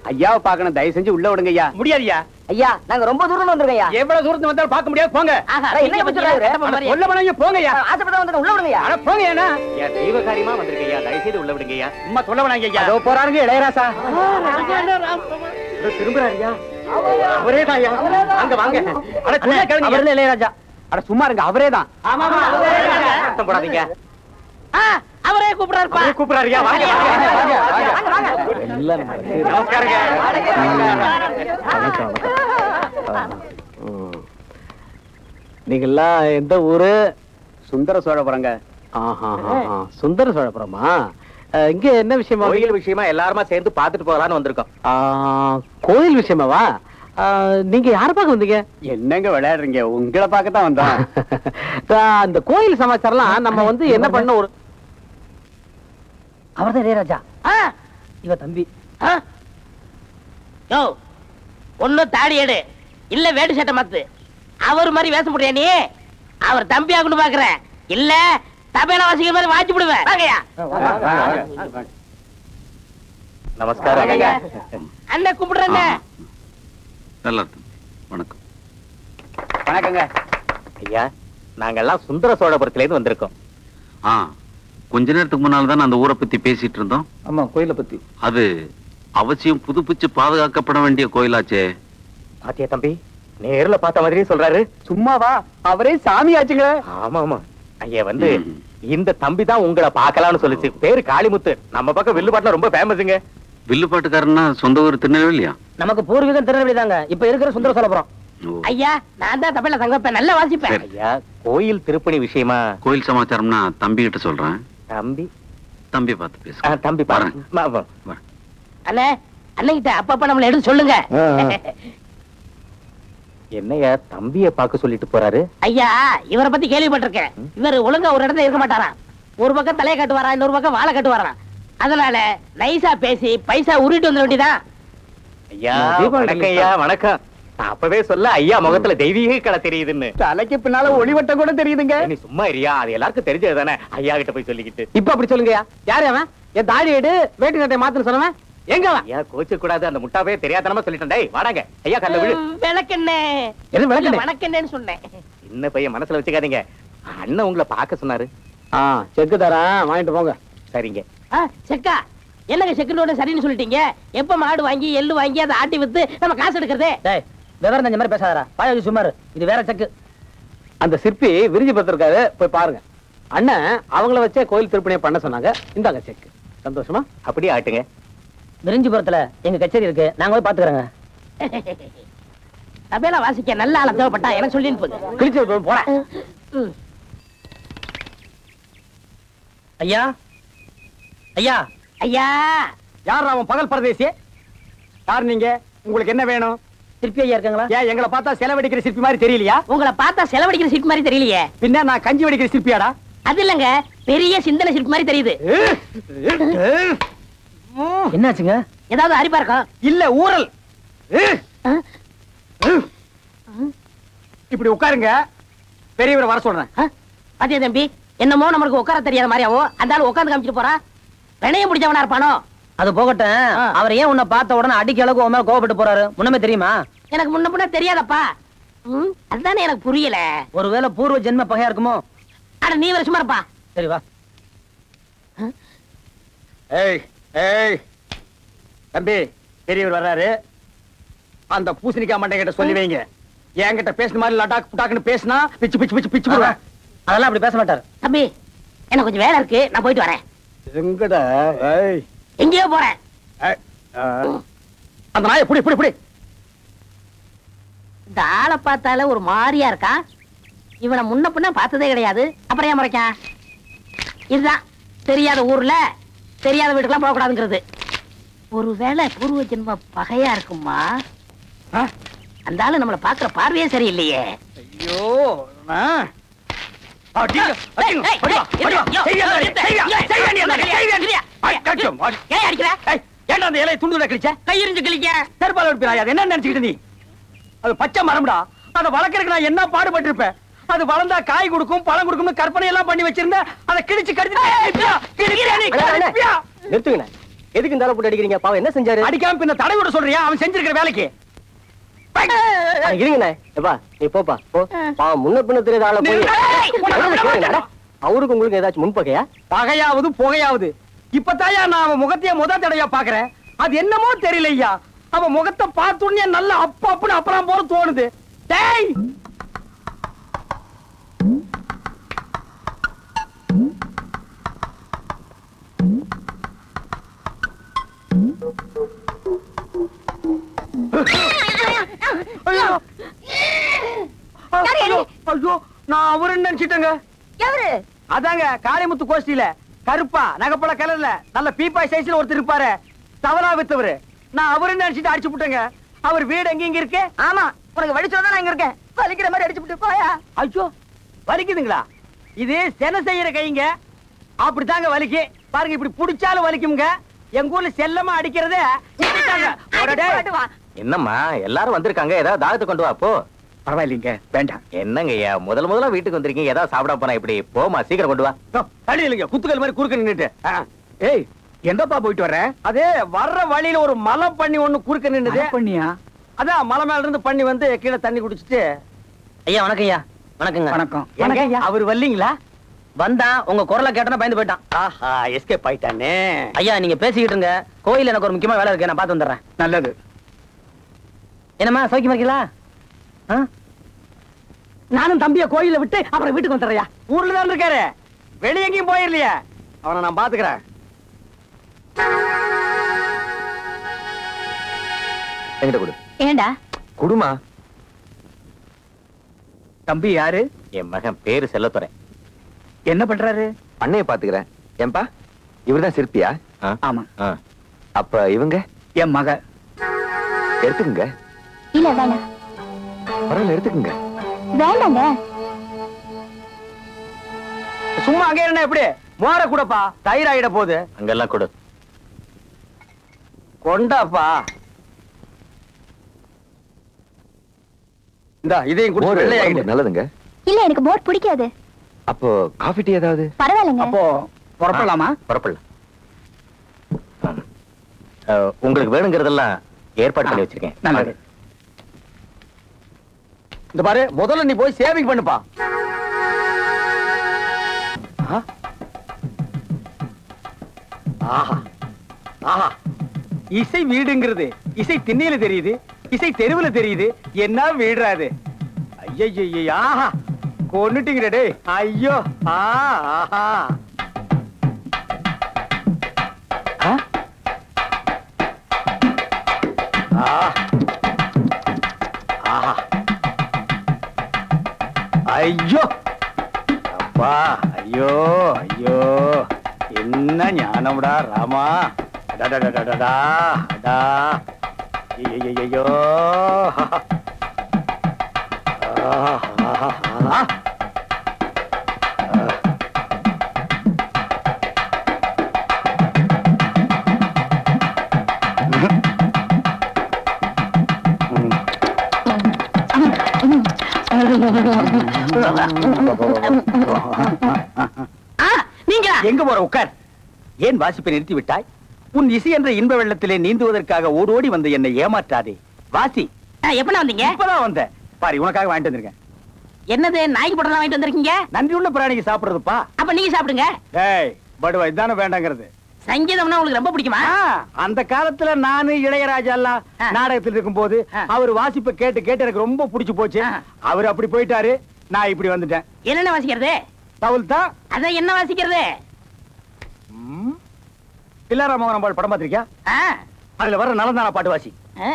ஐயாவை பார்க்கணும் தயவு செஞ்சு உள்ள விடுங்க ஐயா முடியாதுயா ஐயா நாங்க ரொம்ப தூரம் வந்திருக்கோம் ஐயா எவ்வளவு தூரத்துல வந்தாலும் பார்க்க முடியாது போங்க ஆஹா, என்ன இப்படி சொல்றாரு? சொல்ல வேணாம் போங்க ஐயா ஆசைப்பட்ட வந்து உள்ள விடுங்க ஐயா அட போங்க ஏன்னா ஐயா தெய்வ காரியமா வந்திருக்க ஐயா தயவு செய்து உள்ள விடுங்க ஐயா சும்மா சொல்ல வேணாங்க ஐயா அதோ போறாருங்க இளையராசா திரும்புறாருயா அவரே தான் ஐயா அங்க வாங்க அட சும்மா கேளுங்க அவர்ல இளையராஜா அட சும்மா இருங்க அவரே தான் அர்த்தம் போடாதீங்க அவரே கூப்பிடுறாருப்பா அவரே கூப்பிடுறாருயா வாங்க வாங்க வாங்க நமஸ்காரங்க நீங்கெல்லாம் எந்த ஊரு சுந்தர சோழபுரங்க ஆஹா, ஆஹா. சுந்தர சோழபுரமா அஹ், இங்க என்ன விஷயமா கோயில் விஷயமா எல்லாருமா சேர்ந்து பாத்துட்டு போகலான்னு வந்திருக்கோம் ஆ, கோயில் விஷயமாவா ஆ, நீங்க யார பார்க்க வந்தீங்க என்னங்க விளையாடுறீங்க உங்களை பார்க்க தான் வந்தோம் ஆ, அந்த கோயில் சமாச்சாரம்லாம் நம்ம வந்து என்ன பண்ண ஒரு அவர்தான் இளையராஜா இவ தம்பி யோ ஒண்ணு தாடி எடு இல்ல வேட்டு சட்டை மாத்து அவர் மாதிரி வேஷம் போட்டியா நீ அவர் தம்பி ஆகணும் பாக்குறேன் இல்ல தபேல வாசிக்கிற மாதிரி வாச்சு விடுவேன் வாங்கய்யா நமஸ்காரம் அண்ணன் கும்பிடுறேன் நல்லா இருக்கு வணக்கம் வணக்கங்க ஐயா நாங்கெல்லாம் சுந்தர சோழபுரத்துல இருந்து வந்திருக்கோம் ஆ கொஞ்ச நேரத்துக்கு முன்னால தான் அந்த ஊரை பத்தி பேசிட்டு இருந்தோம் ஆமா கோயிலை பத்தி அது அவசியம் புதுப்பிச்சு பாதுகாக்கப்பட வேண்டிய கோயிலாச்சே பாத்தியா தம்பி நேர்ல பார்த்த மாதிரியே சொல்றாரு சும்மாவா அவரே சாமி ஆச்சுங்களே ஆமா ஆமா ஐயா வந்து ம். இந்த தம்பி தான் உங்களை பார்க்கலாம்னு சொல்லுச்சு பேரு காளிமுத்து நம்ம பக்கம் வில்லுப்பாட்டுல ரொம்ப ஃபேமஸுங்க வில்லுப்பாட்டுக்காரன்னா சொந்த ஊர் திருநெல்வேலியா நமக்கு பூர்வீகம் திருநெல்வேலி தாங்க இப்ப இருக்கிற சுந்தர சோழபுரம் ஓ. ஐயா நான் தான் தபேல தங்க வைப்பேன் நல்லா வாசிப்பேன் சரி. ஐயா கோயில் திருப்பணி விஷயமா கோயில் சமாச்சாரம்னா தம்பி கிட்ட சொல்றேன் தம்பி தம்பி பார்த்து ஆ, பேச தம்பி வரேன். பாருங்க வரேன். அண்ணே அண்ணன்கிட்ட அப்பப்ப நம்மள எடுத்து சொல்லுங்க என்னையா தம்பிய பார்க்க சொல்லிட்டு போறாரு ஐயா இவரை பத்தி கேள்விப்பட்டிருக்கேன் இவர் ஒழுங்கா ஒரு இடத்துல இருக்க மாட்டாராம் ஒரு பக்கம் தலையை கட்டுவாராம் இன்னொரு பக்கம் வாழை கட்டுவாராம் அதனால நைஸா பேசி பைசா உருட்டு வந்துட வேண்டியதான் ஐயா தீபாவளி வணக்கம் ஐயா வணக்கம் நான் அப்பவே சொல்ல ஐயா முகத்துல தெய்வீக கலை தெரியுதுன்னு தலைக்கு பின்னால ஒளிவட்டம் கூட தெரியுதுங்க நீ சும்மா இருயா அது எல்லாருக்கும் தெரிஞ்சது தானே ஐயா கிட்ட போய் சொல்லிக்கிட்டு இப்ப அப்படி சொல்லுங்கயா யாரு அவன் என் தாடி எடு வேட்டு சட்டை மாத்துன்னு சொன்னவன் எங்க அவன் ஐயா கோச்சு கூடாது அந்த முட்டாவே தெரியாதனமா சொல்லிட்டேன் டேய் வாடாங்க ஐயா கல்ல விழு விளக்கண்ணே எது விளக்கண்ணே? வணக்கண்ணேன்னு சொன்னேன் சின்ன பையன் மனசுல வச்சுக்காதீங்க அண்ணன் உங்களை பார்க்க சொன்னாரு ஆ செக்கு தரேன் வாங்கிட்டு போங்க சரிங்க ஆ, செக்கா என்னங்க செக்குன்னு சரின்னு சொல்லிட்டீங்க எப்ப மாடு வாங்கி எள்ளு வாங்கி அதை ஆட்டி வித்து நம்ம காசு எடுக்கிறதே டேய் விவரம் தெரிஞ்ச மாதிரி பேசாதடா பாயாஜி சுமார் இது வேற செக்கு அந்த சிற்பி விரிஞ்சு பத்திருக்காரு போய் பாருங்க அண்ணன் அவங்கள வச்சே கோயில் திருப்பணியை பண்ண சொன்னாங்க இந்தாங்க செக் சந்தோஷமா அப்படியே ஆட்டுங்க விரிஞ்சிபுரத்துல எங்க கச்சேரி இருக்கு நாங்க போய் பாத்துக்கிறோங்க தபேலா வாசிக்க நல்ல ஆள தேவைப்பட்டா எனக்கு சொல்லின்னு போகுது கிழிச்சு விட்டு போறேன் ம். ஐயா ஐயா ஐயா யார் அவன் பகல் பரதேசி யார் நீங்க உங்களுக்கு என்ன வேணும் திருப்பி ஐயா இருக்காங்களா ஏன் எங்களை பார்த்தா செலவடிக்கிற சிற்பி மாதிரி தெரியலையா உங்களை பார்த்தா செலவழிக்கிற சீட் மாதிரி தெரியலையே பின்ன நான் கஞ்சி வடிக்கிற சிற்பியாடா அது இல்லங்க பெரிய சிந்தனை சீட் மாதிரி தெரியுது என்னாச்சுங்க ஏதாவது அறிப்பா இருக்கும் இல்ல ஊரல் ஆ? இப்படி உட்காருங்க பெரியவரை வர சொல்றேன் ஆ? பாத்தியா தம்பி என்னமோ நம்மளுக்கு உட்கார தெரியாத மாதிரியாவோ அந்த ஆளு உட்காந்து காமிச்சிட்டு போறான் வினையம் பிடிச்சவனா இருப்பானோ அது போகட்டும் ஆ. அவர் ஏன் உன்னை பார்த்த உடனே அடிக்க அளவுக்கு உன் மேல கோவப்பட்டு போறாரு முன்னமே தெரியுமா எனக்கு முன்ன பின்ன தெரியாதப்பா ம், அதுதானே எனக்கு புரியல ஒருவேளை பூர்வ ஜென்ம பகையா இருக்குமோ அட நீ வர சும்மா இருப்பா சரி வா ஏய் ஏய் தம்பி பெரியவர் வர்றாரு அந்த பூசணிக்காய் மண்டை கிட்ட சொல்லி வைங்க என்கிட்ட பேசின மாதிரி லடாக் புட்டாக்குன்னு பேசினா பிச்சு பிச்சு பிச்சு பிச்சு போடுவேன் அதெல்லாம் அப்படி பேச மாட்டாரு தம்பி எனக்கு கொஞ்சம் வேலை இருக்கு நான் போயிட்டு வரேன் எங்கடா ஏய் எங்கேயோ போறேன் ஏய், ஆ. அந்த நாயை புடி புடி புடி இந்த ஆளை பார்த்தால ஒரு மாதிரியா இருக்கா இவனை முன்ன பின்ன பார்த்ததே கிடையாது அப்புறம் ஏன் முறைக்கான் இதுதான் தெரியாத ஊர்ல தெரியாத வீட்டுக்கெல்லாம் போகக்கூடாதுங்கிறது ஒருவேளை பூர்வ ஜென்ம பகையா இருக்குமா ஆ? அந்த ஆளு நம்மளை பாக்குற பார்வையே சரியில்லையே ஐயோ ஆ. அடிங்க, அடிங்க, ஏய், அடிங்க, ஏய், அடிங்க, யோ, செய்யா, யோ, செய்யா, செய்யா, யோ, செய்யா, நீ அந்த, யோ, செய்யா, நீ. யோ, ஐ, கட்டும், அடி. ஏன் அடிக்கிற ஏய், ஏன்டா அந்த இலையை துண்டுல கிழிச்ச கையிருந்து கிளிக்க செருப்பால எடுப்பியா அது என்ன நினைச்சுக்கிட்டு நீ அது பச்சை மரம்டா அதை வளர்க்கறதுக்கு நான் என்ன பாடுபட்டு இருப்பேன் அது வளர்ந்தா காய் கொடுக்கும் பழம் கொடுக்கும்னு கற்பனை எல்லாம் பண்ணி வச்சிருந்தேன் அதை கிழிச்சு கடிச்சு நிறுத்துங்கண்ணே எதுக்கு இந்த ஆளை போட்டு அடிக்கிறீங்க பாவம் என்ன செஞ்சாரு அடிக்காம பின்ன தடை விட சொல்றியா அவன் செஞ்சிருக்கிற வேலைக்கு அட, இருங்கண்ணே எப்பா நீ போப்பா போ பாவம் முன்ன பின்ன தெரியாத ஆளை போய் ஏய், சொல்றதை கேளுங்க, அட. அவருக்கு உங்களுக்கு ஏதாச்சும் முன்பகையா பகையாவது புகையாவது இப்பதாயா நான் அவன் முகத்தையே முத தடையா பாக்குறேன் அது என்னமோ தெரியலையா அவன் முகத்தை பார்த்துடனே நல்ல அப்ப அப்படின்னு அப்புறம் போல தோணுது டேய் ஐயோ ஐயோ ஐயோ நான் அவருன்னு நினைச்சிட்டேங்க எவரு அதாங்க காளிமுத்து கோஷ்டியில கருப்பா நகைப்பட கலர்ல நல்ல பீப்பாய் சைஸ்ல ஒருத்தர் இருப்பாரு தவறா வித்தவரு நான் அவருன்னு நினைச்சிட்டு அடிச்சு விட்டேங்க அவர் வீடு எங்க இங்க இருக்கு ஆமா உனக்கு வடிச்சோதான் நான் இங்க இருக்கேன் வலிக்கிற மாதிரி அடிச்சு விட்டு போயா ஐயோ வலிக்குதுங்களா இது சென செய்யற கைங்க அப்படித்தாங்க வலிக்கு பாருங்க இப்படி புடிச்சாலும் வலிக்குங்க எங்க ஊர்ல செல்லமா அடிக்கிறதே இப்படித்தாங்க. ஒரு டேய். என்னம்மா எல்லாரும் வந்திருக்காங்க ஏதாவது தாகத்தை கொண்டு வா போ பரவாயில்லைங்க வேண்டாம் என்னங்க ஐயா முதல் முதல்ல வீட்டுக்கு வந்திருக்கீங்க ஏதாவது சாப்பிட போனா இப்படி போமா சீக்கிரம் கொண்டு வா யோ, தள்ளி இல்லைங்க குத்துக்கள் மாதிரி குறுக்க நின்னுட்டு ஆ. ஏய் எங்கப்பா போயிட்டு வர்ற அதே வர்ற வழியில ஒரு மலை பண்ணி ஒண்ணு குறுக்க நின்னுது பண்ணியா அதான் மலை மேல இருந்து பண்ணி வந்து கீழே தண்ணி குடிச்சிட்டு ஐயா வணக்கம் ஐயா வணக்கங்க வணக்கம் வணக்கம் அவர் வரலீங்களா வந்தான் உங்க குரலை கேட்டனா பயந்து போயிட்டான் ஆஹா எஸ்கேப் ஆயிட்டானே ஐயா நீங்க பேசிக்கிட்டு இருங்க கோயில்ல எனக்கு ஒரு முக்கியமான வேலை இருக்கு நான் பார்த்து வந்துடுறேன் நல்லது என்னம்மா சௌக்கியமா இருக்கீங்களா ஆ? நானும் தம்பிய கோயில விட்டு அப்புறம் வீட்டுக்கு வந்துடுறியா ஊர்ல தான் இருக்காரு வெளிய எங்கேயும் போயிடலையே அவனை நான் பாத்துக்கிறேன் என்கிட்ட கொடு ஏண்டா குடுமா தம்பி யாரு என் மகன் பேரு செல்லத்துறேன் என்ன பண்றாரு பண்ணைய பாத்துக்கிறேன் ஏன்பா இவர்தான் சிற்பியா ஆமா அப்ப இவங்க என் மக எடுத்துக்குங்க இல்ல வேணாம் பரவாயில்ல எடுத்துக்குங்க வேண்டாங்க சும்மா அங்கே என்ன எப்படி மோர கூடப்பா தயிர் ஆயிட போகுது அங்கெல்லாம் கொடு கொண்டாப்பா இந்தா இதையும் மோர் குடிச்சு வெள்ளையாகிடு உடம்புக்கு நல்லதுங்க இல்ல எனக்கு போட் பிடிக்காது அப்போ காஃபி டீ ஏதாவது பரவாயில்லைங்க அப்போ புறப்படலாமா புறப்படலாம் அஹ், உங்களுக்கு வேணுங்கிறதெல்லாம் ஏற்பாடு பண்ணி வச்சிருக்கேன் நல்லது இந்த பாரு முதல்ல நீ போய் சேவிங் பண்ணுப்பா ஆ? ஆஹா ஆஹா இசை வீடுங்கிறது இசை திண்ணையில தெரியுது இசை தெருவுல தெரியுது என்ன வீடுறாது ஐயோ ஆஹா கொன்னுட்டீங்கடே டேய் ஐயோ ஆ ஆஹா ஆ? ஆ. ஆஹா ஐயோ அப்பா ஐயோ ஐயோ என்ன ஞானம்டா ராமா அடடடடடடா, அடா ஐயையையோ. ஆஹா. ஆ, நீங்களா எங்க போற உட்கார் ஏன் வாசிப்பை நிறுத்தி விட்டாய் உன் இசை என்ற இன்ப வெள்ளத்திலே நீந்துவதற்காக ஓடோடி வந்த என்னை ஏமாற்றாதே வாசி ஆ, எப்பண்ணா வந்தீங்க இப்பதான் வந்த பாரு உனக்காக வாங்கிட்டு வந்திருக்கேன் என்னது நாய்க்கு போட்டலாம் வாங்கிட்டு வந்திருக்கீங்க நன்றியுள்ள பிராணிக்கு சாப்பிடுறதுப்பா அப்ப நீங்க சாப்பிடுங்க டேய் படுவா இதானே வேண்டாங்கிறது சங்கீதம்னா உங்களுக்கு ரொம்ப பிடிக்குமா ஆ, அந்த காலத்துல நானு இளையராஜா எல்லாம் ஆ. நாடகத்தில் இருக்கும்போது ஆ. அவர் வாசிப்பை கேட்டு கேட்டு எனக்கு ரொம்ப பிடிச்சு போச்சு ஆ. அவர் அப்படி போயிட்டாரு நான் இப்படி வந்துட்டேன் என்னென்ன வாசிக்கிறது தவுல் தான் அதான் என்ன வாசிக்கிறது பிள்ளாரா மோகன் பாடு படம் பார்த்திருக்கியா ஆ, அதுல வர நலந்தானா பாட்டு வாசி ஆ.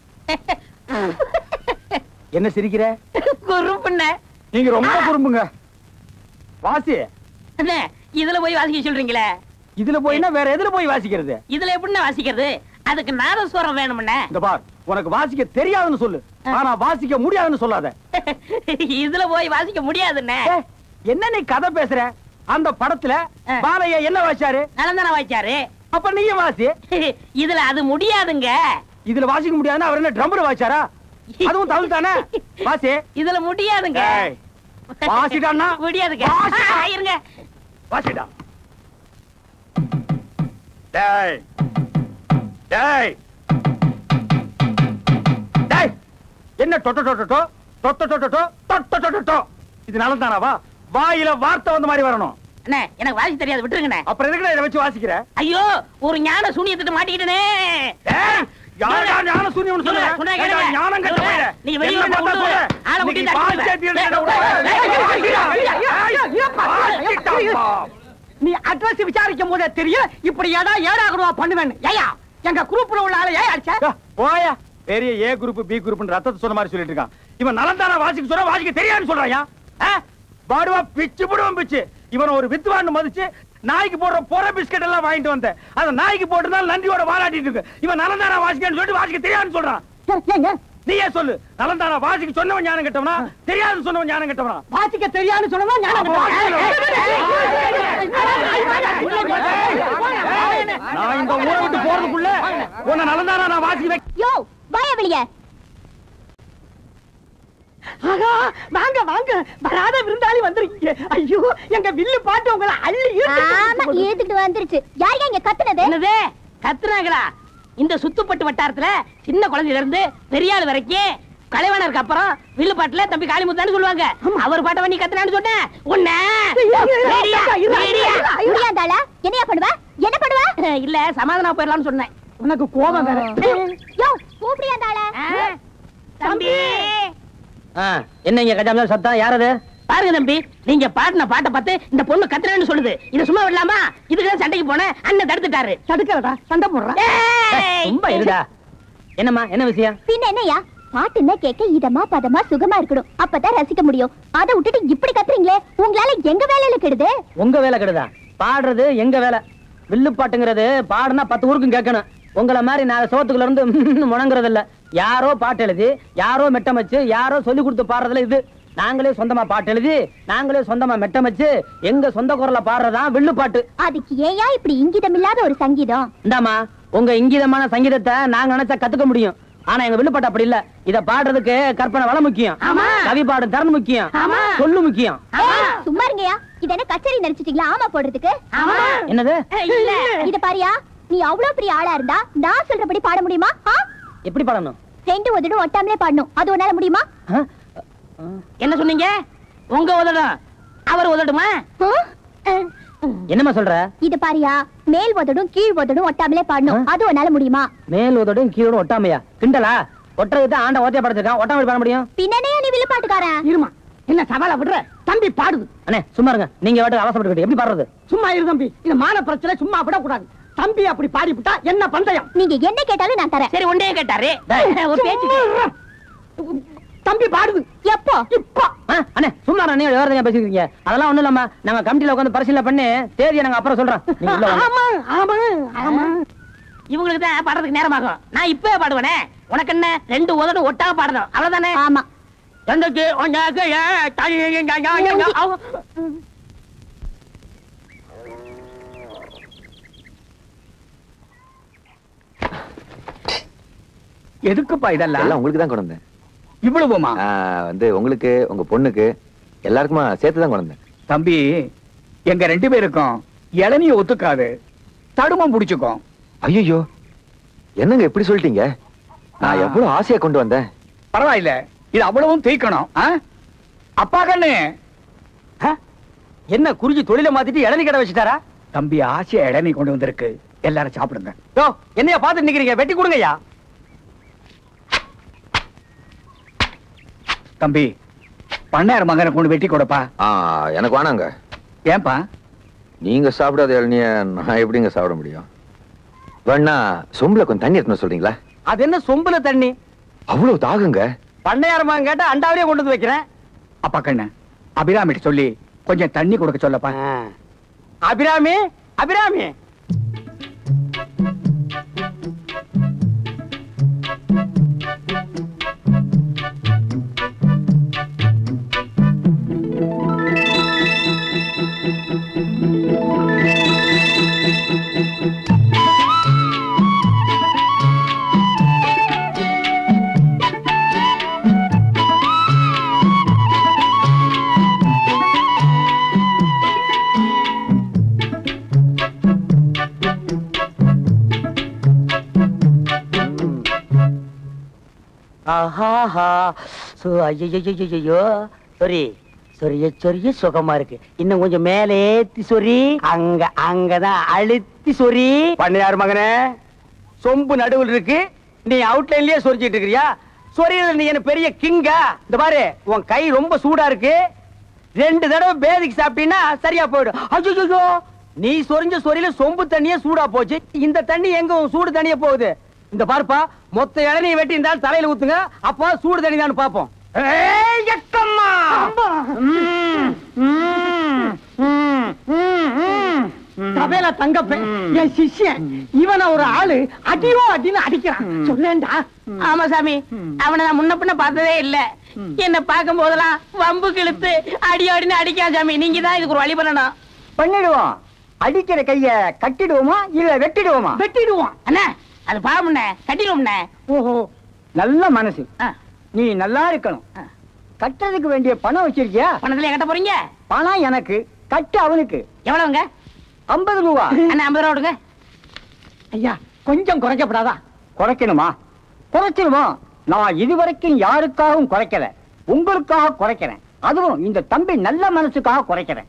என்ன சிரிக்கிற குறும்புண்ண நீங்க ரொம்ப குறும்புங்க வாசி அண்ணே, இதுல போய் வாசிக்க சொல்றீங்களே இதுல போயினா வேற எதுல போய் வாசிக்கிறது இதுல எப்படிண்ணே வாசிக்கிறது அதுக்கு நாதஸ்வரம் வேணும்ண்ணே இந்த பார் உனக்கு வாசிக்க தெரியாதுன்னு சொல்லு ஆனா வாசிக்க முடியாதுன்னு சொல்லாத இதுல போய் வாசிக்க முடியாதுண்ணே ஏய், என்ன நீ கதை பேசுற அந்த படத்துல ஆ. பாலையா என்ன வாசிச்சாரு நலந்தான வாய்ச்சாரு அப்ப நீயும் வாசி இதுல அது முடியாதுங்க இதுல வாசிக்க முடியாதுன்னா அவர் என்ன ட்ரம்பர் வாசிச்சாரா அதுவும் தமிழ் தானே வாசி இதுல முடியாதுங்க ஏய், வாசிடான்னா முடியாதுங்க வாசி. ஆ, இருங்க வாசிடா டேய் டேய் டேய் என்ன டொட்ட டொட்ட டொ தொட்ட டொட்ட டொ தொட்ட டொட்ட டொ இது நலந்தானாவா வாயில வார்த்தை வந்த மாதிரி வரணும் அண்ணே எனக்கு வாசி தெரியாது விட்டுருங்கண்ணே அப்புறம் எதுக்கு இதை வச்சு வாசிக்கிற ஐயோ ஒரு ஞான சூனியத்திட்டு மாட்டிக்கிட்டனே டேய், யாரடா ஞான சூன்யம்னு சொல்ற? சொல்றேன், சொல்றேன், கேளுங்க. ஏண்டா ஞானம் கெட்ட சொல்றேன். பையன்? நீங்க வெளிய என்ன வந்து பார்த்தா விடுங்க. சொல்ற? ஆளை இன்னைக்கு விட்டு பால் தட்டுங்க. சேர்த்து டேய், எடுத்துட்டு வாசிக்கிட்டாப்பா. நீ அட்ரஸ் விசாரிக்கும் போதே தெரியும் இப்படி ஏடா ஏழாயிரம் ரூபா பண்ணுவேன்னு ஏயா எங்க குரூப்ல உள்ள ஆளை ஏன் அடிச்ச டா, போயா பெரிய ஏ குரூப் பி குரூப் ரத்தத்தை சொன்ன மாதிரி சொல்லிட்டு இருக்கான் இவன் நலந்தான வாசிக்க சொன்னா வாசிக்க தெரியாதுன்னு சொல்றாயா பாடுவா பிச்சு புடுவன் பிச்சு இவன் ஒரு வித்துவான்னு மதிச்சு நாய்க்கு போடுற போற பிஸ்கட் எல்லாம் வாங்கிட்டு வந்தேன் அந்த நாய்க்கு போட்டுதான் நன்றியோட வாலாட்டிட்டு இருக்கு இவன் நலந்தானா வாசிக்கன்னு சொல்லிட்டு வாசிக்க தெரியாதுன்னு சொல்றான் ஏங்க நீயே சொல்லு நலந்தானா வாசிக்க சொன்னவன் ஞானம் கெட்டவனா தெரியாதுன்னு சொன்னவன் ஞானம் கெட்டவனா வாசிக்க தெரியாதுன்னு சொன்னா ஞானம் நான் இந்த ஊரை விட்டு போறதுக்குள்ள உன்னை நலந்தானா நான் வாசிக்க வைக்க யோ வாய வெளிய ஆகா, வாங்க வாங்க வராத விருந்தாளி வந்திருக்கீங்க ஐயோ எங்க வில்லு பாட்டு உங்களை அள்ளி ஆமா இழுத்து ஏத்துக்கிட்டு வந்துருச்சு யாருங்க இங்க கத்துனது என்னது கத்துறாங்களா இந்த சுத்துப்பட்டு வட்டாரத்துல சின்ன குழந்தையில இருந்து பெரிய ஆள் வரைக்கும் கலைவாணருக்கு அப்புறம் வில்லு பாட்டுல தம்பி காளிமுத்தான்னு சொல்லுவாங்க அவர் பாட்டை பண்ணி கத்துனான்னு சொன்னேன் உன்ன ரெடியா? ரெடியா? முடியாதாளா என்னையா பண்ணுவ என்ன பண்ணுவ இல்ல சமாதானம் போயிடலாம்னு சொன்னேன் உனக்கு கோபம் வேற யோ கூப்பிடியாதாள ஆ, தம்பி என்ன இங்க கஜாம சத்தம் யாரது பாருங்க தம்பி நீங்க பாடின பாட்டை பார்த்து இந்த பொண்ணு கத்துறேன்னு சொல்லுது இத சும்மா விடலாமா இதுக்கு சண்டைக்கு போனேன் அண்ணன் தடுத்துட்டாரு தடுக்கலடா சண்டை போடுறா ஏய்! ரொம்ப இருடா என்னம்மா என்ன விஷயம் பின்ன என்னையா பாட்டுன்னா கேட்க இதமா பதமா சுகமா இருக்கணும் அப்பதான் ரசிக்க முடியும் அதை விட்டுட்டு இப்படி கத்துறீங்களே உங்களால எங்க வேலையில கெடுது உங்க வேலை கெடுதா பாடுறது எங்க வேலை வில்லு பாட்டுங்கிறது பாடுனா பத்து ஊருக்கும் கேட்கணும் உங்கள மாதிரி நான் சோத்துக்குள்ள இருந்து முணங்குறது இல்ல யாரோ பாட்டு எழுதி யாரோ மெட்டமைச்சு யாரோ சொல்லி கொடுத்து பாடுறதுல இது நாங்களே சொந்தமா பாட்டு எழுதி நாங்களே சொந்தமா மெட்டமைச்சு எங்க சொந்த குரல்ல பாடுறதா வில்லு பாட்டு அதுக்கு ஏயா இப்படி இங்கிதம் இல்லாத ஒரு சங்கீதம் இந்தாமா உங்க இங்கீதமான சங்கீதத்தை நாங்க நினைச்சா கத்துக்க முடியும் ஆனா எங்க வில்லுப்பாட்டு அப்படி இல்ல இத பாடுறதுக்கு கற்பனை வளம் முக்கியம் ஆமா. கவி பாடும் திறன் முக்கியம் ஆமா. சொல்லு முக்கியம் ஏய், சும்மா இருங்கயா இது என்ன கச்சேரி நடிச்சிட்டீங்களா ஆமா போடுறதுக்கு ஆமா என்னது இல்ல இத பாரியா நீ அவ்வளவு பெரிய ஆளா இருந்தா நான் சொல்றபடி பாட முடியுமா ஆ? எப்படி பாடணும் ரெண்டு உதடும் ஒட்டாமலே பாடணும் அது உன்னால முடியுமா ஆ? என்ன சொன்னீங்க உங்க உதடும் அவர் உதடுமா ஆ? ஆ. என்னம்மா சொல்ற இது பாரியா மேல் உதடும் கீழ் உதடும் ஒட்டாமலே பாடணும் அது உன்னால முடியுமா மேல் உதடும் கீழோடும் ஒட்டாமையா கிண்டலா ஒட்டுறதுக்கு தான் ஆண்ட ஓத்தியா படைச்சிருக்கான் ஒட்டாமல் பாட முடியும் பின்னனே நீ வில்லு பாட்டுக்காரன் இருமா என்ன சவால விடுற தம்பி பாடுது அண்ணே சும்மா இருங்க நீங்க வாட்டுக்கு அவசரப்பட்டு எப்படி பாடுறது சும்மா இரு தம்பி இது மான பிரச்சனை சும்மா விடக்கூடாது தம்பி அப்படி பாடிவிட்டா என்ன பந்தயம் நீங்க என்ன கேட்டாலும் நான் தரேன் சரி ஒன்றே கேட்டாரு ஒரு பேச்சுக்கு தம்பி பாடுது எப்போ இப்ப ஆ, அண்ணே சும்மா நீங்க வேற பேசிக்கிறீங்க அதெல்லாம் ஒண்ணும் இல்லம்மா நாங்க கமிட்டில உட்காந்து பரிசீலனை பண்ணி தேதியை நாங்க அப்புறம் சொல்றோம் நீங்க உள்ள வாங்க. ஆமா ஆமா ஆமா இவங்களுக்கு தான் பாடுறதுக்கு நேரமாகும் நான் இப்பவே பாடுவேனே உனக்கு என்ன ரெண்டு உதடும் ஒட்டாம பாடணும் அவ்வளவுதானே ஆமா தந்தைக்கு உனக்கு ஏன் தனி யா- யா- யா- யா- அவ- எதுக்குப்பா இதெல்லாம் எல்லாம் உங்களுக்கு தான் கொண்டு வந்தேன் இவ்வளவுமா ஆ, வந்து உங்களுக்கு உங்க பொண்ணுக்கு எல்லாருக்குமா சேர்த்து தான் கொண்டு வந்தேன் தம்பி எங்க ரெண்டு பேருக்கும் இளநிய ஒத்துக்காது தடுமம் புடிச்சுக்கும் ஐயோ என்னங்க இப்படி சொல்லிட்டீங்க நான் ஆ. எவ்வளவு ஆசையா கொண்டு வந்தேன் பரவாயில்ல இது அவ்வளவும் தேய்க்கணும் ஆ? அப்பா கண்ணு என்ன குறிஞ்சி தொழில மாத்திட்டு இளநீ கடை வச்சுட்டாரா தம்பி ஆசையா இளநீ கொண்டு வந்திருக்கு எல்லாரும் சாப்பிடுங்க யோ என்னைய பாத்துட்டு நிக்கிறீங்க வெட்டி கொடுங்கய்யா தம்பி பண்ணையார் மகனை கொண்டு வெட்டி கொடுப்பா ஆ, எனக்கு வேணாங்க ஏன்பா நீங்க சாப்பிடாத இளநிய நான் எப்படிங்க சாப்பிட முடியும் வேணா சொம்புல கொஞ்சம் தண்ணி எடுத்துன்னு சொல்றீங்களா அது என்ன சொம்புல தண்ணி அவ்வளவு தாகுங்க பண்ணையாரமா கேட்டா அண்டாவிலே கொண்டு வந்து வைக்கிறேன் அப்பா கண்ணு அபிராமிட்டு சொல்லி கொஞ்சம் தண்ணி கொடுக்க சொல்லப்பா அபிராமி அபிராமி ஆஹாஹா சோ ஐயோ சொரி சொரிய சொரிய சுகமா இருக்கு இன்னும் கொஞ்சம் மேலே ஏத்தி சொரி அங்க அங்கதான் அழுத்தி சொரி பண்ணையார் மகனே சொம்பு நடுவில் இருக்கு நீ அவுட்லைன்லயே சொரிஞ்சிட்டு இருக்கிறியா சொரியல நீ என்ன பெரிய கிங்கா இந்த பாரு உன் கை ரொம்ப சூடா இருக்கு ரெண்டு தடவை பேதிக்கு சாப்பிட்டீங்கன்னா சரியா போயிடும் அச்சோ நீ சொரிஞ்ச சொரியில சொம்பு தண்ணியே சூடா போச்சு இந்த தண்ணி எங்க உன் சூடு தண்ணியே போகுது இந்த பாருப்பா மொத்த இளநீ வெட்டி இருந்தாலும் தலையில ஊத்துங்க அப்போ சூடு தண்ணி தான் பாப்போம் சபையில தங்கப்பேன் என் சிஷ்யன் இவனை ஒரு ஆளு அடியோ அடின்னு அடிக்கிறான் சொல்லேன்டா ஆமா சாமி அவனை நான் முன்ன பின்ன பார்த்ததே இல்ல என்ன பார்க்கும் போதெல்லாம் வம்பு கிழித்து அடி அடின்னு அடிக்கா சாமி நீங்க தான் இதுக்கு ஒரு வழி பண்ணணும் பண்ணிடுவோம் அடிக்கிற கைய கட்டிடுவோமா இல்ல வெட்டிடுவோமா வெட்டிடுவோம் அண்ணா அது பாவம்ண்ணே கட்டிடுவோம்ண்ணே ஓஹோ நல்ல மனசு ஆ, நீ நல்லா இருக்கணும் ஆ. கட்டுறதுக்கு வேண்டிய பணம் வச்சிருக்கியா பணத்துல கட்ட போறீங்க பணம் எனக்கு கட்டு அவனுக்கு எவ்வளவுங்க ஐம்பது ரூபா அண்ணா ஐம்பது ரூபா கொடுங்க ஐயா கொஞ்சம் குறைக்கப்படாதா குறைக்கணுமா குறைச்சிருமா நான் இதுவரைக்கும் யாருக்காகவும் குறைக்கல உங்களுக்காக குறைக்கிறேன் அதுவும் இந்த தம்பி நல்ல மனசுக்காக குறைக்கிறேன்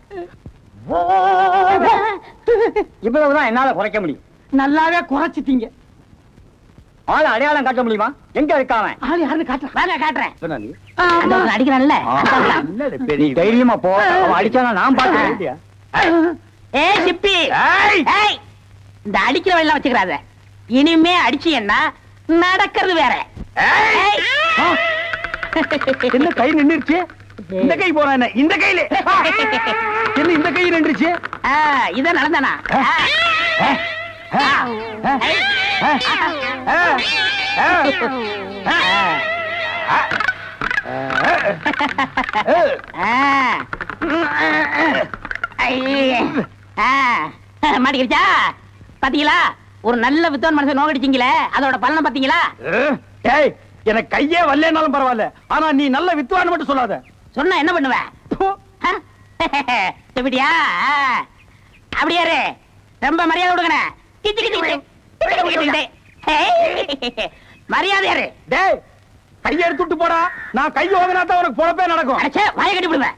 இவ்வளவுதான் என்னால குறைக்க முடியும் நல்லாவே குறைச்சிட்டீங்க ஆள அடையாளம் காட்ட முடியுமா எங்க இருக்காம ஆளு யாருன்னு காட்டுறேன் வாங்க காட்டுறேன் சொன்னா நீ? அந்த ஒருத்தன் அடிக்கிறான்ல என்னது பெரிய தைரியமா போ அவன் அடிச்சானா நான் பாத்துக்கிறேன் ஏய் சிப்பி ஏய் இந்த அடிக்கிற வழியெல்லாம் வச்சுக்கிறாத இனிமே அடிச்சீங்கன்னா நடக்கிறது வேற ஏய். என்ன கை நின்னுருச்சு இந்த கை போனா என்ன இந்த கையில என்ன இந்த கை நின்றுச்சு ஆ, இதான் நடந்தானா ஆ. ஆ. ஏய். ஆ. ஐயே. ஆ. மாட்டிக்கிடுச்சா பாத்தீங்களா ஒரு நல்ல வித்வான் மனசை நோக்கடிச்சீங்களே அதோட பலனை பாத்தீங்களா ஏய் எனக்கு கையே வரலனாலும் பரவாயில்ல ஆனா நீ நல்ல வித்துவான்னு மட்டும் சொல்லாத சொன்னா என்ன பண்ணுவ ப்பு. ஆ? எப்படியா ஆ. அப்படியா இரு. ரொம்ப மரியாதை கொடுக்கணே கிச்சு கிச்சு கிச்சு. கிச்சு கிச்சு கிச்சு. ஏய். மரியாதை யாரு டேய் கையை எடுத்துட்டு போடா நான் கை ஓங்கினா தான் உனக்கு பொழப்பே நடக்கும் அடச்சே வாய கட்டி விடுவேன்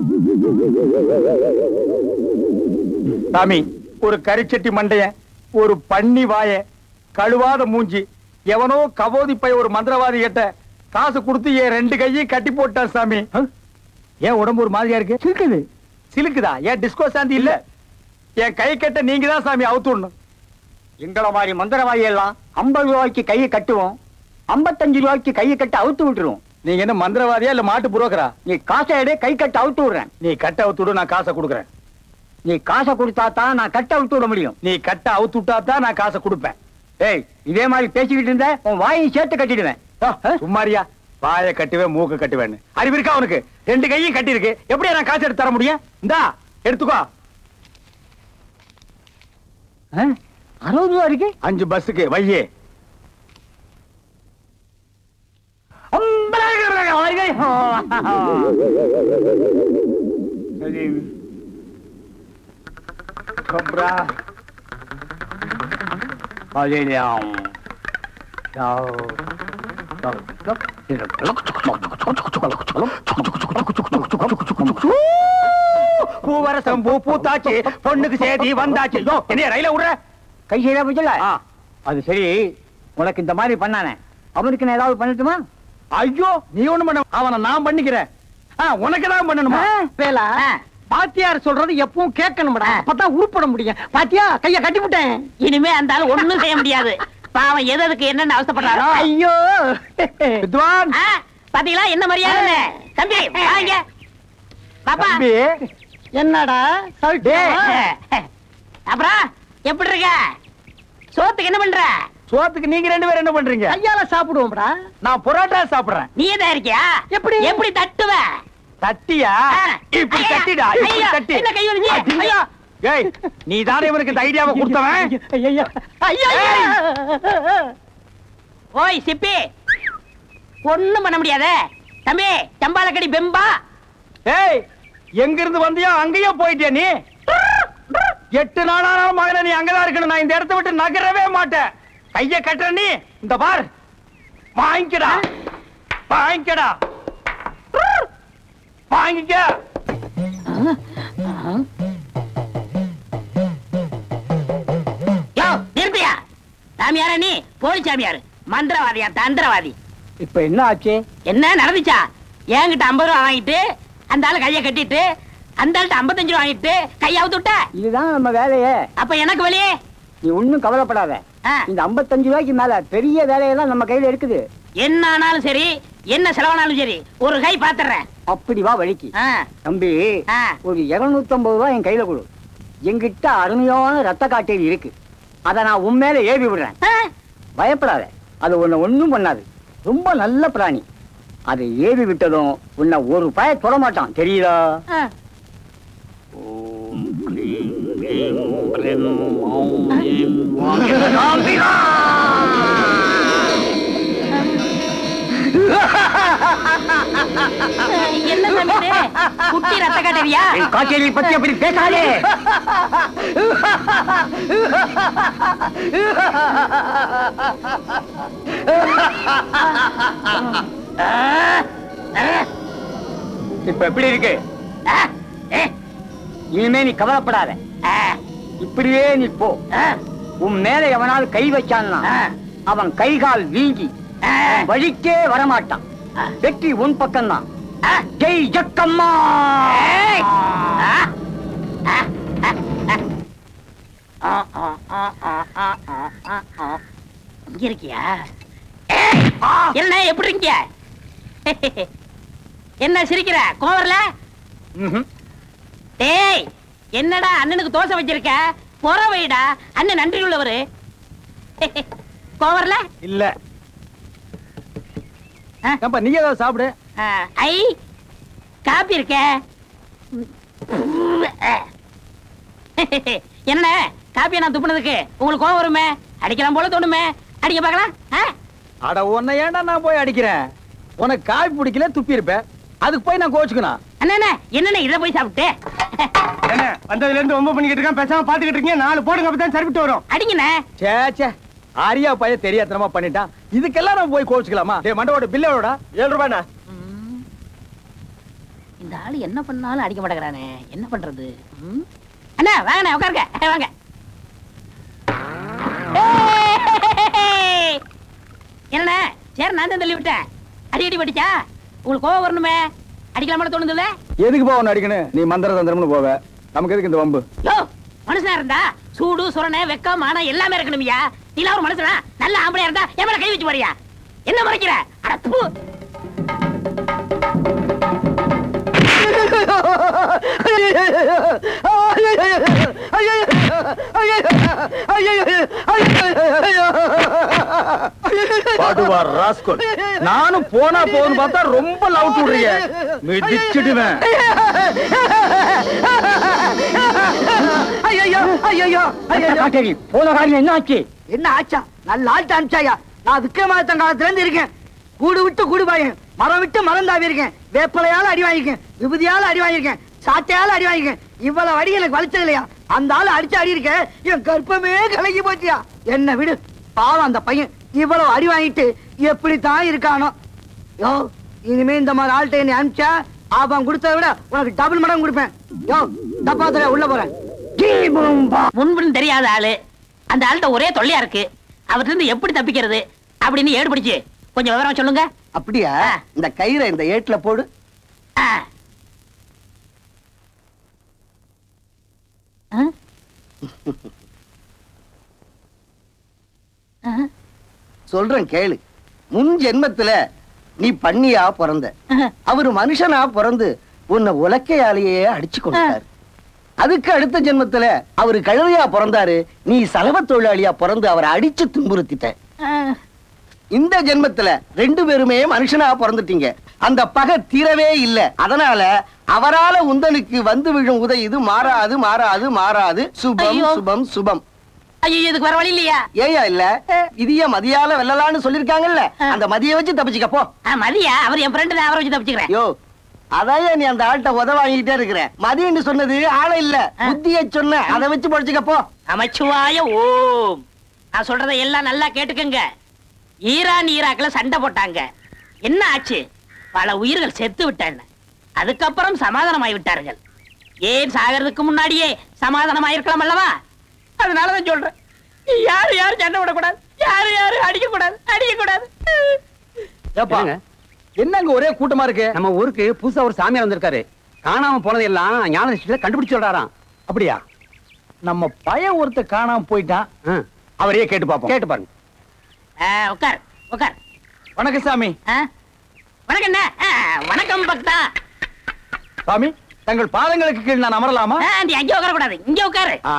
சாமி ஒரு கரிச்சட்டி மண்டைய ஒரு பன்னி வாய கழுவாத மூஞ்சி எவனோ கபோதி பைய ஒரு மந்திரவாதி கிட்ட காசு கொடுத்து என் ரெண்டு கையும் கட்டி போட்டான் சாமி ஹ? ஏன் உடம்பு ஒரு மாதிரியா இருக்கு சிலுக்குது சிலுக்குதா ஏன் டிஸ்கோ சாந்தி இல்ல என் கை கட்ட நீங்க தான் சாமி அவுத்து விடணும் எங்கள மாதிரி மந்திரவாதி எல்லாம் ஐம்பது ரூபாய்க்கு கையை கட்டுவோம் ஐம்பத்தஞ்சு ரூபாய்க்கு கையை கட்ட அவுத்து விட்டுருவோம் நீங்க என்ன மந்திரவாதியா இல்ல மாட்டு புரோக்கரா நீ காசை எடு கை கட்ட அவுத்து விடுறேன் நீ கட்ட அவுத்து விடு நான் காசை கொடுக்குறேன் நீ காசை கொடுத்தா தான் நான் கட்ட அவுத்து விட முடியும் நீ கட்ட அவுத்து விட்டா தான் நான் காசை கொடுப்பேன் ஏய் இதே மாதிரி பேசிக்கிட்டு இருந்த உன் வாயையும் சேர்த்து கட்டிடுவேன் சும்மாரியா வாய கட்டுவேன் மூக்க கட்டுவேன்னு அறிவு இருக்கா உனக்கு ரெண்டு கையும் கட்டி இருக்கு எப்படியா நான் காசு எடுத்து தர முடியும் இந்தா எடுத்துக்கோ ஆ? அறுபது ரூபா இருக்கு அஞ்சு பஸ்ஸுக்கு வையே சரி. கொப்ரா. பலிலியாம். யாவ். பூவரசம் பூ பூத்தாச்சு பொண்ணுக்கு சேதி வந்தாச்சு யோ, என்னைய ரயில விடுற கை சரியா போச்சுல அது சரி உனக்கு இந்த மாதிரி பண்ணானே அவனுக்கு நான் ஏதாவது பண்ணட்டுமா ஐயோ நீ ஒண்ணு பண்ண அவனை நான் பண்ணிக்கிறேன் ஆ, உனக்கு தான் பண்ணணுமா வேலா பாத்தியார் சொல்றது எப்பவும் கேட்கணும்டா அப்பதான் உருப்பட முடியும் பாத்தியா கைய கட்டி விட்டேன் இனிமே அந்த ஆளு ஒண்ணும் செய்ய முடியாது பாவம் எது எதுக்கு என்னன்னு அவசப்படுறாரோ ஐயோ வித்வான் ஆ, பாத்தீங்களா என்ன மரியாதை தம்பி வாங்க பாப்பா தம்பி என்னடா அப்புறம் எப்படி இருக்க சோத்துக்கு என்ன பண்ற சோத்துக்கு நீங்க ரெண்டு பேரும் என்ன பண்றீங்க கையால சாப்பிடுவோம்டா நான் பொரோட்டா சாப்பிடுறேன் நீ தான் இருக்கியா எப்படி? எப்படி தட்டுவ தட்டியா ஆ. இப்படி ஐயா, தட்டிடா இப்படி ஐயா, தட்டி என்ன கை வந்துச்சு? அடி. ஐயா. ஏய் நீ தானே இவனுக்கு இந்த ஐடியாவை கொடுத்தவன் ஐயா ஐயா ஓய் சிப்பி ஒண்ணும் பண்ண முடியாதே தம்பி சம்பாலக்கடி பெம்பா ஏய் எங்க இருந்து வந்தியோ அங்கேயே போயிட்டியா நீ எட்டு நாளானாலும் மகனே நீ அங்கதான் இருக்கணும் நான் இந்த இடத்தை விட்டு நகரவே மாட்டேன் கைய கட்டுற நீ இந்த பார் வாங்கிக்கடா வாங்கிக்கடா வாங்கிக்க யோ நிறுத்தியா சாமியாரா நீ போலி சாமியார் மந்திரவாதியா தந்திரவாதி இப்ப என்ன ஆச்சு என்ன நடந்துச்சா என்கிட்ட ஐம்பது ரூபா வாங்கிட்டு அந்த ஆளு கைய கட்டிட்டு அந்த ஆள்கிட்ட ஐம்பத்தஞ்சு ரூபா வாங்கிட்டு கைய அவுத்து விட்ட இதுதான் நம்ம வேலையே அப்ப எனக்கு வெளியே நீ ஒண்ணும் கவலைப்படாத ஆ. இந்த 55 ரூபாய்க்கு மேல பெரிய வேலையெல்லாம் நம்ம கையில இருக்குது என்ன ஆனாலும் சரி என்ன செலவானாலும் சரி ஒரு கை பாத்துறேன் அப்படி வா வழிக்கு ஆ, தம்பி ஆ. ஒரு 250 ரூபாய் என் கையில கொடு என்கிட்ட அருமையான ரத்த காட்டேரி இருக்கு அத நான் உன் மேல ஏவி விடுறேன் ஆ, பயப்படாத அது உன்னை ஒண்ணும் பண்ணாது ரொம்ப நல்ல பிராணி அதை ஏவி விட்டதும் உன்னை ஒரு பய தொட மாட்டான் தெரியுதா ஆ. என்ன தம்பி இது? குட்டி ரத்த காட்டறியா என் காட்டேரி பத்தி அப்படி பேசாதே இப்ப எப்படி இருக்கு ஆ, ஏ, இனிமே நீ கவலைப்படாத ஆ, இப்படியே நீ போ ஆ, உன் மேல எவனாவது கை வச்சான்னா ஆ. அவன் கை கால் வீங்கி ஆ, வழிக்கே வரமாட்டான் ஆ. வெற்றி உன் பக்கம்தான் ஆ. ஜெய் ஜக்கம்மா ஏய்! ஆ, ஆ, ஆ, ஆ. ஆ, ஆ, ஆ, ஆ, ஆ, ஆ, ஆ, ஆ. இங்க இருக்கியா ஏய்! என்ன எப்படி இருக்கிய என்ன சிரிக்கிற கோவர்ல டேய் என்னடா அண்ணனுக்கு தோசை வச்சிருக்க பொற வைடா அண்ணன் நன்றி உள்ளவரு கோவர்ல இல்ல ஆ? ஏன்பா நீ ஏதாவது சாப்பிடு ஆ, ஐ காப்பி இருக்க என்ன காப்பியை நான் துப்புனதுக்கு உங்களுக்கு கோவம் வருமே அடிக்கலாம் போல தோணுமே அடிக்க பார்க்கலாம் ஆ? அட உன்னை ஏன்டா நான் போய் அடிக்கிறேன் உனக்கு காய் பிடிக்கல துப்பி இருப்பேன் அதுக்கு போய் நான் கோச்சுக்கணும் அண்ணா அண்ணா, என்னண்ணே இதை போய் சாப்பிட்டு என்ன வந்ததுல இருந்து ரொம்ப பண்ணிக்கிட்டு இருக்கேன் பேசாம பாத்துக்கிட்டு இருக்கீங்க நாலு போடுங்க அப்பதான் சரிவிட்டு வரும் அடிங்கண்ணே சே சே ஆரியா பைய தெரியாதனமா பண்ணிட்டான் இதுக்கெல்லாம் நம்ம போய் கோச்சுக்கலாமா டேய் மண்டவோட பில்லோட ஏழு ரூபாய்ண்ணா இந்த ஆளு என்ன பண்ணாலும் அடிக்க மாட்டேங்கிறானே என்ன பண்றது ம்? அண்ணா வாங்கண்ணே உட்காருங்க வாங்க ஏய்! என்னண்ணே சரி நான் தான் தள்ளி விட்டேன் அடி அடி படிச்சா உங்களுக்கு கோவம் வரணுமே அடிக்கலாமா தோணுதுல்ல எதுக்கு போ உன்னை அடிக்கணும் நீ மந்திர தந்திரம்னு போவ நமக்கு எதுக்கு இந்த வம்பு யோ மனுஷனா இருந்தா சூடு சுரணை வெக்கம் மானம் எல்லாமே இருக்கணும்யா நீலாம் ஒரு மனுஷனா நல்ல ஆம்பளையா இருந்தா என் மேல கை வச்சு போறியா என்ன முறைக்கிற அட தூ பாடுவார் ராஸ்கோல் நானும் போனா போகுன்னு பார்த்தா ரொம்ப லவ் விடுறீங்க மிதிச்சிடுவேன் காட்டேரி போன காரியம் என்ன ஆச்சு என்ன ஆச்சா நல்ல ஆட்டு அனுப்பிச்சாயா நான் விக்ரமாதித்தன் காலத்துல இருந்து இருக்கேன் கூடு விட்டு கூடு பாயேன் மரம் விட்டு மரம் தாவி இருக்கேன் வேப்பலையால அடி வாங்கியிருக்கேன் விபூதியால அடி வாங்கியிருக்கேன் சாட்டையால அடி வாங்கியிருக்கேன் இவ்வளவு அடி எனக்கு வலிச்சது இல்லையா அந்த ஆளு அடிச்சு அடி இருக்கேன் என் கற்பமே கலங்கி போச்சியா என்ன விடு பாவம் அந்த பையன் இவ்வளவு அடி வாங்கிட்டு எப்படித்தான் இருக்கானோ யோ இனிமே இந்த மாதிரி ஆள்கிட்ட என்னை அனுப்பிச்சா அவன் கொடுத்ததை விட உனக்கு டபுள் மடங்கு கொடுப்பேன் யோ டப்பாத்துல உள்ள போறேன் கீ பூம்பா. முன்புன்னு தெரியாத ஆளு அந்த ஆள்கிட்ட ஒரே தொல்லையா இருக்கு அவர்கிட்ட இருந்து எப்படி தப்பிக்கிறது அப்படின்னு ஏடு பிடிச்சு கொஞ்சம் விவரம் சொல்லுங்க அப்படியா இந்த கயிறை இந்த ஏட்டுல போடு ஆ. ஆ? ஆ? சொல்றேன் கேளு முன் ஜென்மத்துல நீ பண்ணியா பிறந்த அவரு மனுஷனா பிறந்து உன்னை உலக்கையாலேயே அடிச்சு கொண்டாரு அதுக்கு அடுத்த ஜென்மத்துல அவரு கழுதையா பிறந்தாரு நீ சலவ தொழிலாளியா பிறந்து அவரை அடிச்சு துன்புறுத்திட்ட ஆ. இந்த ஜென்மத்துல ரெண்டு பேருமே மனுஷனா பிறந்துட்டீங்க அந்த பகை தீரவே இல்ல அதனால அவரால உந்தனுக்கு வந்து விழும் உதை இது மாறாது மாறாது மாறாது சுபம் ஐயோ. சுபம் சுபம் ஐயோ இதுக்கு வேற வழி இல்லையா ஏயா இல்ல இதைய மதியால வெல்லலாம்னு சொல்லிருக்காங்கல்ல அந்த மதிய வச்சு தப்பிச்சுக்க போ ஆ, மதியா அவர் என் ஃப்ரெண்டு தான் அவரை வச்சு தப்பிச்சுக்கிறேன் யோ அதான் நீ அந்த ஆள்கிட்ட உத வாங்கிட்டே இருக்கிற மதியன்னு சொன்னது ஆள இல்ல புத்திய சொன்ன அதை வச்சு படிச்சுக்க போ அமைச்சுவாய ஓம் நான் சொல்றதை எல்லாம் நல்லா கேட்டுக்கங்க ஈரான் ஈராக்ல சண்டை போட்டாங்க என்ன ஆச்சு பல உயிர்கள் செத்து விட்டன அதுக்கப்புறம் சமாதானமாய் விட்டார்கள் ஏன் சாகிறதுக்கு முன்னாடியே சமாதானமாயிருக்கலாம் அல்லவா அதனாலதான் சொல்றேன் யாரு யாரு சண்டை விடக்கூடாது யாரு யாரு அடிக்க கூடாது அடிக்க கூடாது ஏப்பா என்னங்க? என்னங்க ஒரே கூட்டமா இருக்கு நம்ம ஊருக்கு புதுசா ஒரு சாமியார் வந்திருக்காரு காணாம போனது எல்லாம் ஞான திருஷ்டியில கண்டுபிடிச்சு சொல்றாராம் அப்படியா நம்ம பையன் ஒருத்த காணாம போயிட்டான் ஆ, அவரையே கேட்டு பாப்போம் கேட்டு பாருங்க ஆ, உட்கார் உட்கார் வணக்கம் சாமி ஆ? வணக்கம் என்ன ஆ, வணக்கம் பக்தா சாமி தங்கள் பாதங்களுக்கு கீழ் நான் அமரலாமா ஆ, நீ அங்கே உட்கார கூடாது இங்க உட்காரு ஆ.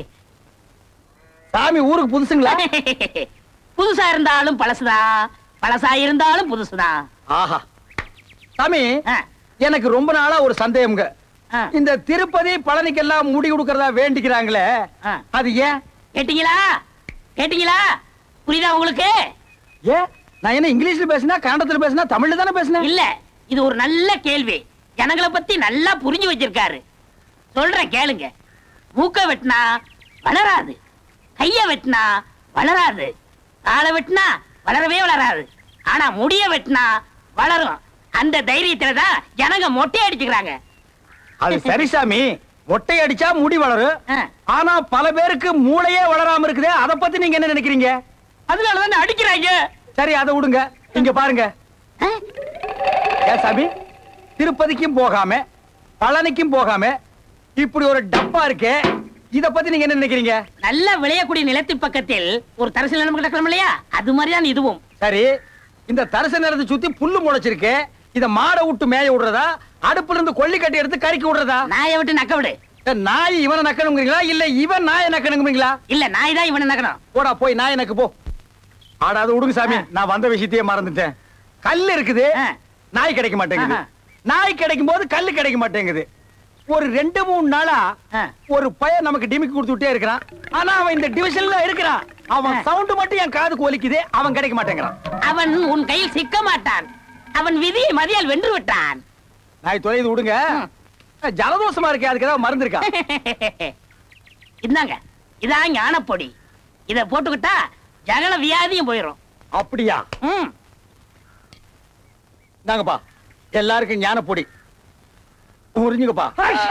சாமி ஊருக்கு புதுசுங்களா புதுசா இருந்தாலும் பழசுதான் பழசா இருந்தாலும் புதுசுதான் ஆஹா சாமி ஆ, எனக்கு ரொம்ப நாளா ஒரு சந்தேகம்ங்க ஆ. இந்த திருப்பதி பழனிக்கெல்லாம் முடி கொடுக்கறதா வேண்டிக்கிறாங்களே ஆ. அது ஏன் கேட்டீங்களா கேட்டீங்களா புரியுதா உங்களுக்கு ஏ நான் என்ன இங்கிலீஷ்ல பேசினா கன்னடத்துல பேசினா தமிழ்ல தானே பேசினேன் இல்ல இது ஒரு நல்ல கேள்வி ஜனங்களை பத்தி நல்லா புரிஞ்சு வச்சிருக்காரு சொல்றேன் கேளுங்க மூக்க வெட்டினா வளராது கைய வெட்டினா வளராது காலை வெட்டினா வளரவே வளராது ஆனா முடிய வெட்டினா வளரும் அந்த தைரியத்துல தான் ஜனங்க மொட்டை அடிச்சுக்கிறாங்க அது சரி சாமி மொட்டை அடிச்சா முடி வளரும் ஆ. ஆனா பல பேருக்கு மூளையே வளராம இருக்குதே அத பத்தி நீங்க என்ன நினைக்கிறீங்க அதனாலதான் அடிக்கிறாங்க சரி அதை விடுங்க இங்க பாருங்க ஆ? ஏன் சாமி திருப்பதிக்கும் போகாம பழனிக்கும் போகாம இப்படி ஒரு டப்பா இருக்கே இத பத்தி நீங்க என்ன நினைக்கிறீங்க நல்ல விளையக்கூடிய நிலத்தின் பக்கத்தில் ஒரு தரிசு நிலம் கிடக்கணும் இல்லையா அது மாதிரிதான் இதுவும் சரி இந்த தரிச நேரத்தை சுத்தி புல்லு முளைச்சிருக்கு இத மாடை விட்டு மேய விடுறதா அடுப்புல இருந்து கொல்லி கட்டி எடுத்து கறிக்கி விடுறதா நாயை விட்டு நக்க விடு ஏ, நாய் இவனை நக்கணுங்கிறீங்களா இல்ல இவன் நாயை நக்கணுங்கிறீங்களா இல்ல நாய் தான் இவனை நக்கணும் போடா போய் நாய் எனக்கு போ ஆடாது விடுங்க சாமி நான் வந்த விஷயத்தையே மறந்துட்டேன் கல் இருக்குது ஆ. நாய் கிடைக்க மாட்டேங்குது ஆஹா. நாய் கிடைக்கும் போது கல்லு கிடைக்க மாட்டேங்குது ஒரு ரெண்டு மூணு நாளா ஆ. ஒரு பையன் நமக்கு டிமிக்கி கொடுத்துட்டே இருக்கிறான் ஆனா அவன் இந்த டிவிஷன்ல இருக்கிறான் அவன் ஆ. சவுண்ட் மட்டும் என் காதுக்கு ஒலிக்குது அவன் கிடைக்க மாட்டேங்கிறான் அவன் உன் கையில் சிக்க மாட்டான் அவன் விதியை மதியால் வென்று விட்டான் நாய் தொலைது விடுங்க ஜலதோஷமா இருக்கே அதுக்கு ஏதாவது மருந்து இருக்கா இந்தாங்க இதான் ஞானப்பொடி இத போட்டுக்கிட்டா ஜகல வியாதியும் போயிடும் அப்படியா ம். நாங்கப்பா எல்லாருக்கும் ஞான பொடி புரிஞ்சுங்கப்பா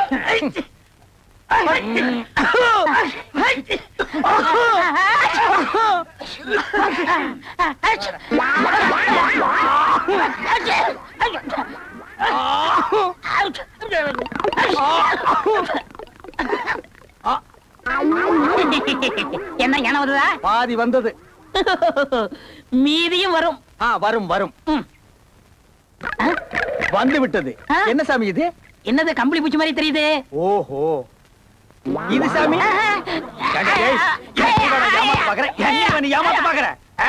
என்ன ஞானம் வருதா பாதி வந்தது மீதியும் வரும் ஆ வரும் வரும் ம். ஆ? வந்து விட்டது ஆ? என்ன சாமி இது என்னது கம்பளி பூச்சி மாதிரி தெரியுது ஓஹோ இது சாமி ஏண்டா டேய், என் கூட நான் ஏமாத்த பாக்குறேன். என்னைய நீ ஏமாத்த பாக்குற? ஆ?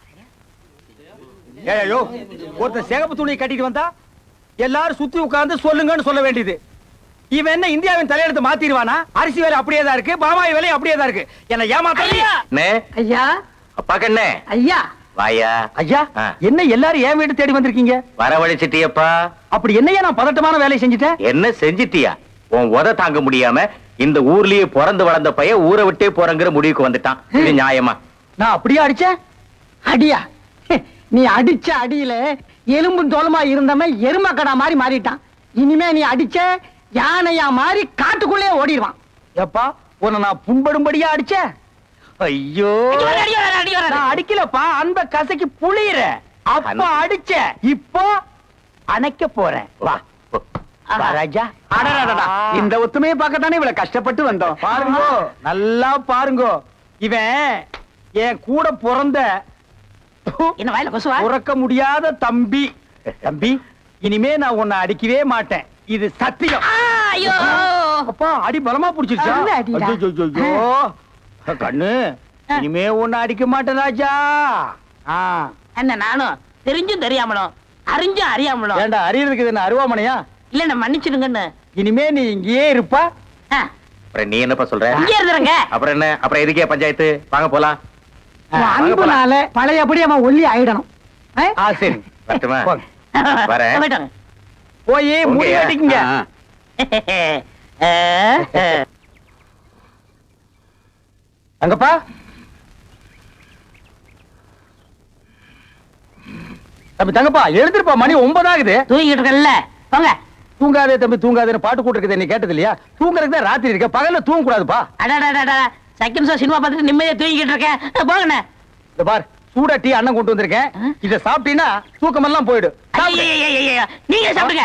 ஏய், ஐயோ, ஒருத்தன் சிகப்பு துணியை கட்டிட்டு வந்தா எல்லாரும் சுத்தி உட்கார்ந்து சொல்லுங்கன்னு சொல்ல வேண்டியது இவன் என்ன இந்தியாவின் தலையெழுத்து மாத்திடுவானா அரிசி வேலை அப்படியே தான் இருக்கு பாமாய் வேலை அப்படியே தான் இருக்கு என்ன ஏமாத்த அண்ணே ஐயா அப்பா கண்ணே ஐயா வாயா ஐயா ஆ. என்ன எல்லாரும் என் வீடு தேடி வந்திருக்கீங்க வரவழைச்சிட்டியப்பா அப்படி என்னையா நான் பதட்டமான வேலையை செஞ்சுட்டேன் என்ன செஞ்சிட்டியா உன் உத தாங்க முடியாம இந்த ஊர்லயே பிறந்து வளர்ந்த பையன் ஊரை விட்டே போறங்கிற முடிவுக்கு வந்துட்டான் இது நியாயமா நான் அப்படியே அடிச்சேன் அடியா நீ அடிச்ச அடியில எலும்பும் தோலுமா இருந்தவன் எருமக்கடா மாதிரி மாறிட்டான் இனிமே நீ அடிச்ச யானையா மாதிரி காட்டுக்குள்ளே ஓடிடுவான் எப்பா உன்னை நான் புண்படும்படியா அடிச்சேன் ஐயோ அடி வராரு, அடி வராரு, அடி வராரு. நான் அடிக்கலப்பா அந்த கசைக்கு புளியற அப்ப அண்ணா. அடிச்ச இப்போ அணைக்க போறேன் வா வா, ராஜா அடடடடா, இந்த ஒத்துமையை பார்க்கத்தானே இவ்வளவு கஷ்டப்பட்டு வந்தோம் பாருங்க நல்லா பாருங்க இவன் என் கூட பிறந்த என்ன வாயில கொசுவா உறக்க முடியாத தம்பி தம்பி இனிமே நான் உன்னை அடிக்கவே மாட்டேன் இது சத்தியம் ஆ, ஐயோ அப்பா அடி பலமா புடிச்சிருச்சா நல்ல அடிடா. ஐயோ கண்ணு இனிமே உன்னை அடிக்க மாட்டேன் ராஜா ஆ என்ன நானும் தெரிஞ்சும் தெரியாமலும் அறிஞ்சும் அறியாமலும் ஏண்டா அறியறதுக்கு இது என்ன அருவாமனையா இல்ல என்ன மன்னிச்சிடுங்கன்னு இனிமே நீ இங்கேயே இருப்பா ஆ, அப்புறம் நீ என்னப்பா சொல்ற இங்கே இருந்துருங்க அப்புறம் என்ன அப்புறம் எதுக்கே பஞ்சாயத்து வாங்க போலாம் உன் வாங்க போலாம். அன்புனால பழையபடி அவன் ஒல்லி ஆயிடணும் ஆ? ஆ சரி வரட்டுமா போங்க. வரேன். போயிட்டு போய் முடி உங்கயா? வெட்டிக்கங்க ஆ, ஆ. வாங்க. அங்கப்பா தம்பி தங்கப்பா எழுந்திருப்பா மணி ஒன்பதாகுது தூங்கிட்டு இருக்கல போங்க தூங்காதே தம்பி தூங்காதேன்னு பாட்டு கூட்டிருக்குது நீ கேட்டது இல்லையா தூங்குறதுக்கு தான் ராத்திரி இருக்க பகல்ல தூங்க கூடாதுப்பா அடாடாடாடா செகண்ட் ஷோ சினிமா பார்த்துட்டு நிம்மதியா தூங்கிட்டு இருக்கேன் அஹ், போங்கண்ணே இந்த பார் சூடா டீ அண்ணன் கொண்டு வந்திருக்கேன் இத சாப்பிட்டீங்கன்னா தூக்கம் எல்லாம் போயிடும் சாப்பிடு. ஐயையையையைய, நீங்க சாப்பிடுங்க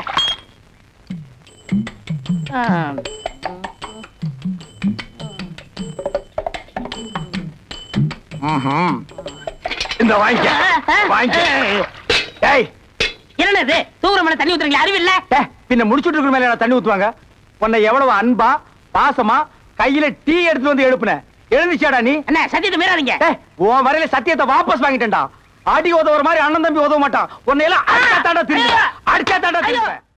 ஆ. ம்ஹும். இந்த வாங்கிக்க வாங்கிக்க டேய் என்னண்ணே இது தூங்குற மேல தண்ணி ஊத்துறீங்களா அறிவில்ல டேய், பின்ன முடிச்சுட்டு இருக்கிற மேல என்ன தண்ணி ஊத்துவாங்க உன்னை எவ்வளவு அன்பா பாசமா கையில டீ எடுத்து வந்து எழுப்புன எழுந்துச்சாடா நீ அண்ணா சத்தியத்தை மீறாதீங்க டேய், உன் வரையில சத்தியத்தை வாபஸ் வாங்கிட்டேன்டா அடி உதவுற மாதிரி அண்ணன் தம்பி உதவ மாட்டான் உன்னை எல்லாம் அடிச்சா தாண்டா திரும்ப அடிச்சா தாண்டா திரும்ப